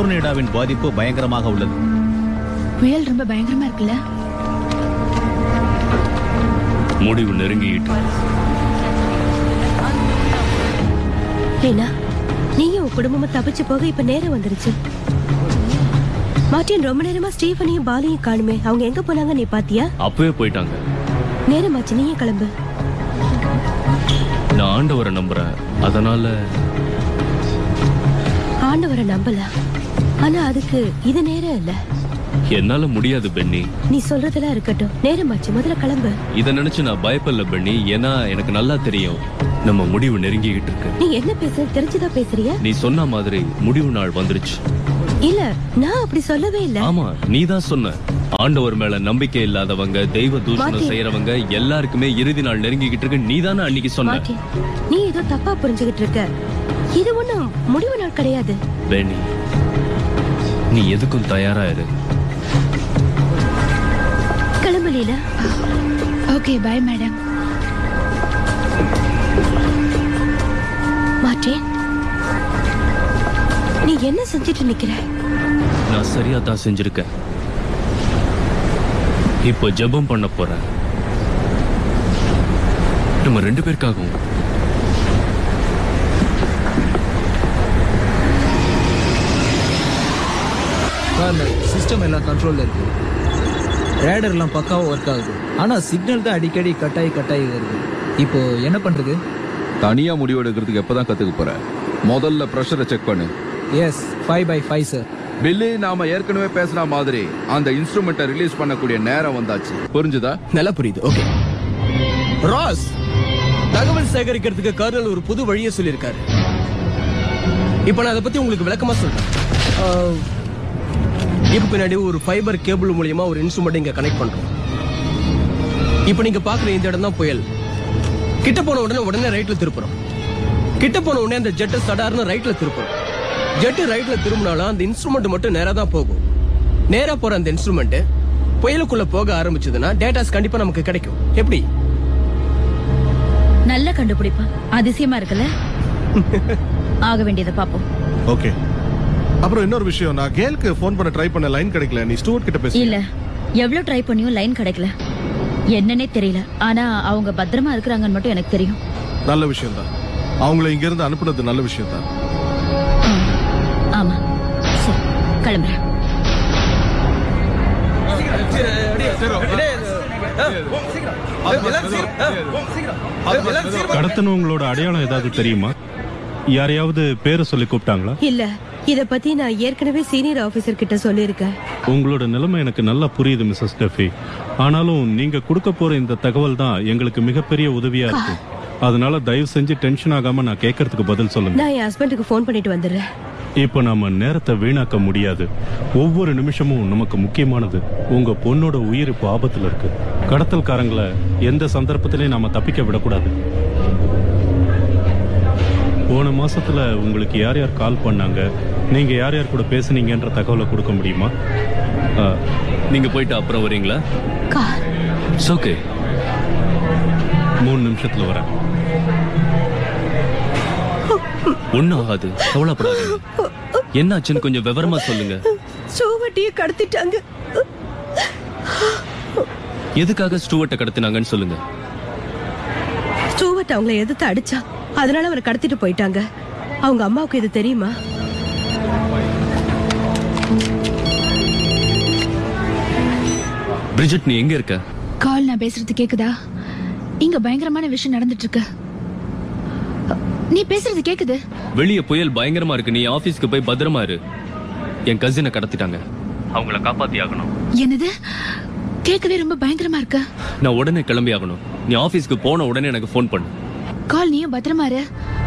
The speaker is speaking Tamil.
டோர்னேடாவின் பாதிப்பு பயங்கரமாக உள்ளது புயல் ரொம்ப பயங்கரமா இருக்குல்ல முடிவு நெருங்கிட்டு ஏன்னா நீயும் உன் குடும்பமும் தப்பிச்சு போக இப்ப நேரம் வந்துருச்சு மார்ட்டின் ரொம்ப நேரமா ஸ்டீஃபனையும் பாலையும் காணுமே அவங்க எங்க போனாங்க நீ பாத்தியா அப்பவே போயிட்டாங்க நேரமாச்சு நீயே கிளம்பு நான் ஆண்டவரை நம்புறேன் அதனால ஆண்டவரை நம்பலாம் ஆனா அதுக்கு இது நேரம் இல்ல என்னால முடியாது பென்னி நீ சொல்றதெல்லாம் இருக்கட்டும் நேரமாச்சு முதல்ல கிளம்பு இத நினைச்சு நான் பயப்படல பென்னி ஏன்னா எனக்கு நல்லா தெரியும் நம்ம முடிவு நெருங்கிக்கிட்டு இருக்கு நீ என்ன பேச தெரிஞ்சுதான் பேசுறியா நீ சொன்ன மாதிரி முடிவு நாள் வந்துருச்சு இல்ல நான் அப்படி சொல்லவே இல்ல ஆமா நீதான் சொன்ன ஆண்டவர் மேல நம்பிக்கை இல்லாதவங்க தெய்வ தூஷணம் மார்ட்டின். செய்யறவங்க எல்லாருக்குமே இறுதி நாள் நெருங்கிக்கிட்டு இருக்கு நீதானே அன்னைக்கு சொன்ன மார்ட்டின் நீ ஏதோ தப்பா புரிஞ்சுகிட்டு இருக்க இது ஒண்ணும் முடிவு நாள் கிடையாது பென்னி நீ எதுக்கும் தயாரா இரு கிளம்பு Leela okay bye madam Martin நீ என்ன செஞ்சுட்டு நிக்கிற நான் சரியா தான் செஞ்சிருக்கேன் இப்போ ஜெபம் பண்ண போறேன் நம்ம ரெண்டு பேருக்காகவும் கார்னர் சிஸ்டம் எல்லாம் கண்ட்ரோல்ல இருக்கு ரேடர்லாம் பக்காவா ஒர்க் ஆகுது ஆனா சிக்னல் தான் அடிக்கடி கட்டாயி கட்டாயி வருது இப்போ என்ன பண்றது தனியா முடிவெடுக்கிறதுக்கு எப்பதான் கத்துக்க போற முதல்ல ப்ரெஷரை செக் பண்ணு yes five by five sir Billy நாம ஏற்கனவே பேசுன மாதிரி அந்த இன்ஸ்ட்ருமெண்ட்டை ரிலீஸ் பண்ணக்கூடிய நேரம் வந்தாச்சு புரிஞ்சுதா நல்லா புரியுது ஓகே ராஸ் தகவல் சேகரிக்கிறதுக்கு கர்னல் ஒரு புது வழியை சொல்லியிருக்காரு இப்போ நான் அதை பத்தி உங்களுக்கு விளக்கமா சொல்றேன் ஆஹ், இப்ப பின்னாடி ஒரு ஃபைபர் கேபிள் மூலியமா ஒரு இன்ஸ்ட்ருமெண்ட் இங்க கனெக்ட் பண்றோம் இப்போ நீங்க பாக்குற இந்த இடம் தான் புயல் கிட்ட போன உடனே உடனே ரைட்ல திருப்புறோம் கிட்ட போன உடனே அந்த ஜெட்டை சடார்னு ரைட்ல திருப்புறோம் ஜெட்டு ரைட்ல திரும்பினாலும் அந்த இன்ஸ்ட்ருமெண்ட் மட்டும் நேரா தான் போகும் நேரா போற அந்த இன்ஸ்ட்ருமெண்ட் புயலுக்குள்ள போக ஆரம்பிச்சதுன்னா டேட்டாஸ் கண்டிப்பா நமக்கு கிடைக்கும் எப்படி நல்ல கண்டுபிடிப்பா அதிசயமா இருக்குல்ல ஆக வேண்டியதை பாப்போம் ஓகே அப்புறம் இன்னொரு விஷயம் நான் கேலுக்கு ஃபோன் பண்ண ட்ரை பண்ண லைன் கிடைக்கல நீ ஸ்டூவர்ட் கிட்ட பேசு இல்ல எவ்வளவு ட்ரை பண்ணியும் லைன் கிடைக்கல என்னன்னே தெரியல ஆனா அவங்க பத்திரமா இருக்கிறாங்கன்னு மட்டும் எனக்கு தெரியும் நல்ல விஷயம் தான் அவங்கள இங்க இருந்து அனுப்புனது நல்ல விஷயம் தான் ம். ஆமா சரி கிளம்புறேன் கடத்தினவங்களோட அடையாளம் ஏதாவது தெரியுமா யாரையாவது பேரை சொல்லி கூப்பிட்டாங்களா இல்ல இத பத்தி நான் ஏற்கனவே சீனியர் ஆபீசர் கிட்ட சொல்லியிருக்கேன் உங்களோட நிலைமை எனக்கு நல்லா புரியுது மிஸ்ஸஸ் டெஃபி ஆனாலும் நீங்க கொடுக்க போற இந்த தகவல் தான் எங்களுக்கு மிகப்பெரிய உதவியா இருக்கு அதனால தயவு செஞ்சு டென்ஷன் ஆகாம நான் கேட்கறதுக்கு பதில் சொல்லுங்க நான் என் ஹஸ்பண்டுக்கு ஃபோன் பண்ணிட்டு வந்துடுறேன் இப்ப நாம நேரத்தை வீணாக்க முடியாது ஒவ்வொரு நிமிஷமும் நமக்கு முக்கியமானது உங்க பொண்ணோட உயிர் இப்ப ஆபத்துல இருக்கு கடத்தல்காரங்களை எந்த சந்தர்ப்பத்திலையும் நாம தப்பிக்க விடக்கூடாது போன மாசத்துல உங்களுக்கு யார் யார் கால் பண்ணாங்க நீங்க யார் யார் கூட பேசுனீங்கன்ற தகவலை கொடுக்க முடியுமா ஆ, நீங்க போயிட்டு அப்புறம் வரீங்களா கார் ஓகே மூணு நிமிஷத்துல வரேன் ஒண்ணும் ஆகாது கவலைப்படாதீங்க என்னாச்சுன்னு கொஞ்சம் விவரமா சொல்லுங்க சோவட்டியை கடத்திட்டாங்க எதுக்காக ஸ்டூவர்ட்டை கடத்தினாங்கன்னு சொல்லுங்க ஸ்டூவர்ட் அவங்கள எதிர்த்து அடிச்சா அதனால அவரை கடத்திட்டு போயிட்டாங்க அவங்க அம்மாவுக்கு இது தெரியுமா பிரிஜெட் நீ எங்க இருக்க கால் நான் பேசுறது கேக்குதா இங்க பயங்கரமான விஷயம் நடந்துட்டு இருக்கு நீ பேசுறது கேக்குது வெளிய புயல் பயங்கரமா இருக்கு நீ ஆபீஸ்க்கு போய் பத்திரமா இரு என் கசினை கடத்திட்டாங்க அவங்கள காப்பாத்தி ஆகணும் என்னது கேட்கவே ரொம்ப பயங்கரமா இருக்கு நான் உடனே கிளம்பி ஆகணும் நீ ஆபீஸ்க்கு போன உடனே எனக்கு ஃபோன் பண்ணு கால் நீயும் பத்திரமா இரு